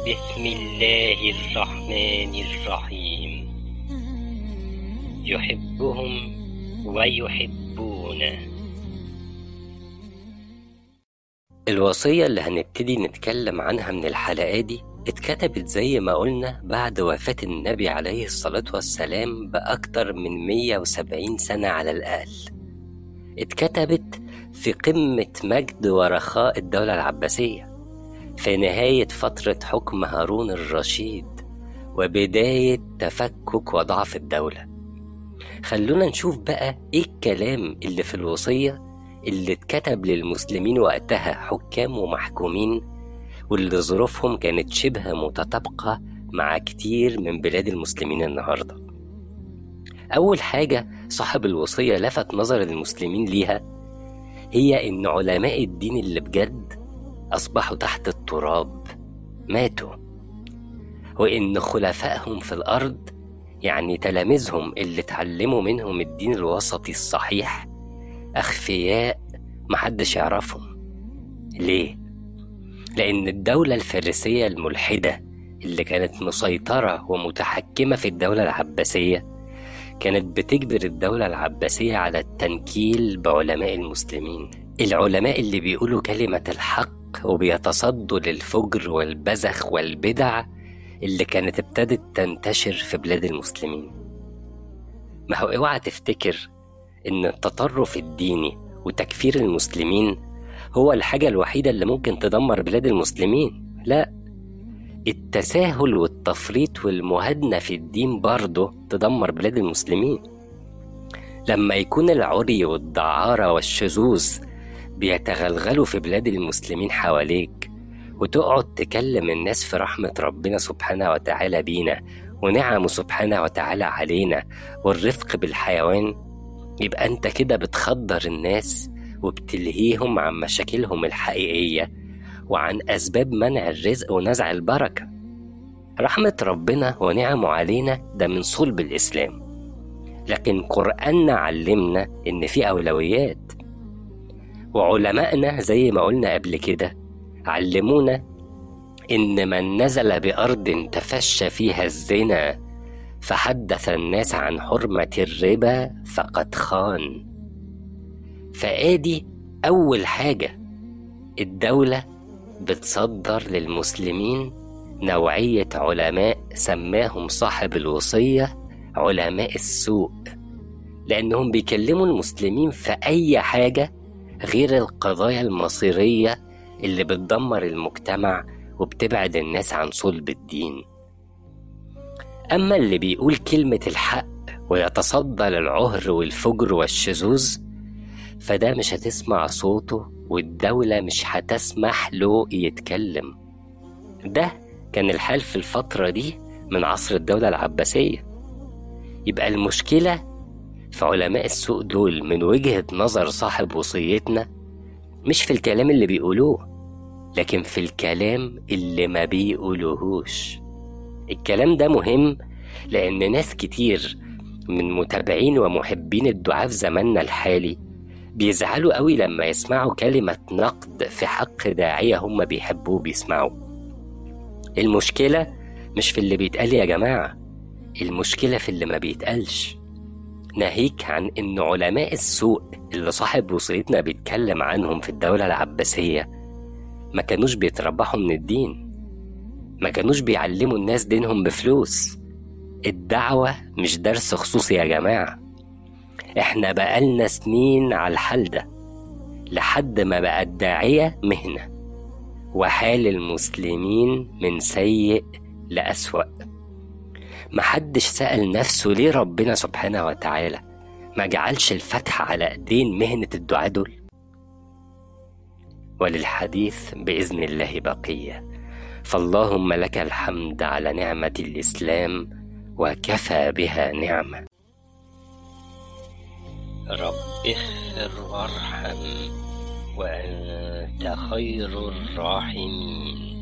بسم الله الرحمن الرحيم يحبهم ويحبونه الوصية اللي هنبتدي نتكلم عنها من الحلقة دي اتكتبت زي ما قلنا بعد وفاة النبي عليه الصلاة والسلام بأكتر من 170 سنة على الأقل اتكتبت في قمة مجد ورخاء الدولة العباسية في نهاية فترة حكم هارون الرشيد وبداية تفكك وضعف الدولة خلونا نشوف بقى ايه الكلام اللي في الوصية اللي اتكتب للمسلمين وقتها حكام ومحكومين واللي ظروفهم كانت شبه متطابقة مع كتير من بلاد المسلمين النهاردة أول حاجة صاحب الوصية لفت نظر المسلمين ليها هي إن علماء الدين اللي بجد أصبحوا تحت التراب ماتوا وإن خلفائهم في الأرض يعني تلاميذهم اللي اتعلموا منهم الدين الوسطي الصحيح أخفياء محدش يعرفهم ليه؟ لأن الدولة الفارسية الملحدة اللي كانت مسيطرة ومتحكمة في الدولة العباسية كانت بتجبر الدولة العباسية على التنكيل بعلماء المسلمين العلماء اللي بيقولوا كلمة الحق وبيتصدوا للفجر والبذخ والبدع اللي كانت ابتدت تنتشر في بلاد المسلمين ما هو اوعى تفتكر ان التطرف الديني وتكفير المسلمين هو الحاجة الوحيدة اللي ممكن تدمر بلاد المسلمين لا التساهل والتفريط والمهادنة في الدين برضه تدمر بلاد المسلمين لما يكون العري والدعارة والشذوذ بيتغلغلوا في بلاد المسلمين حواليك وتقعد تكلم الناس في رحمة ربنا سبحانه وتعالى بينا ونعمه سبحانه وتعالى علينا والرفق بالحيوان يبقى انت كده بتخدر الناس وبتلهيهم عن مشاكلهم الحقيقية وعن أسباب منع الرزق ونزع البركة رحمة ربنا ونعمه علينا ده من صلب الإسلام لكن قرآننا علمنا إن في أولويات وعلمائنا زي ما قلنا قبل كده علمونا إن من نزل بأرض تفشى فيها الزنا فحدث الناس عن حرمة الربا فقد خان فآدي أول حاجة الدولة بتصدر للمسلمين نوعية علماء سماهم صاحب الوصية علماء السوء لأنهم بيكلموا المسلمين في أي حاجة غير القضايا المصيرية اللي بتدمر المجتمع وبتبعد الناس عن صلب الدين أما اللي بيقول كلمة الحق ويتصدى للعهر والفجر والشذوذ فده مش هتسمع صوته والدولة مش هتسمح له يتكلم ده كان الحال في الفترة دي من عصر الدولة العباسية يبقى المشكلة في علماء السوق دول من وجهة نظر صاحب وصيتنا مش في الكلام اللي بيقولوه لكن في الكلام اللي ما بيقولوهوش الكلام ده مهم لأن ناس كتير من متابعين ومحبين الدعاة في زماننا الحالي بيزعلوا قوي لما يسمعوا كلمة نقد في حق داعية هم بيحبوه بيسمعوا المشكلة مش في اللي بيتقال يا جماعة المشكلة في اللي ما بيتقالش ناهيك عن إن علماء السوء اللي صاحب وصيتنا بيتكلم عنهم في الدولة العباسية ما كانوش بيتربحوا من الدين ما كانوش بيعلموا الناس دينهم بفلوس الدعوة مش درس خصوصي يا جماعة احنا بقالنا سنين على الحال ده لحد ما بقى الداعية مهنة وحال المسلمين من سيء لأسوأ محدش سأل نفسه ليه ربنا سبحانه وتعالى ما جعلش الفتح على ايدين مهنة الدعاء دول وللحديث بإذن الله بقية فاللهم لك الحمد على نعمة الإسلام وكفى بها نعمة رب اغفر وارحم وأنت خير الراحمين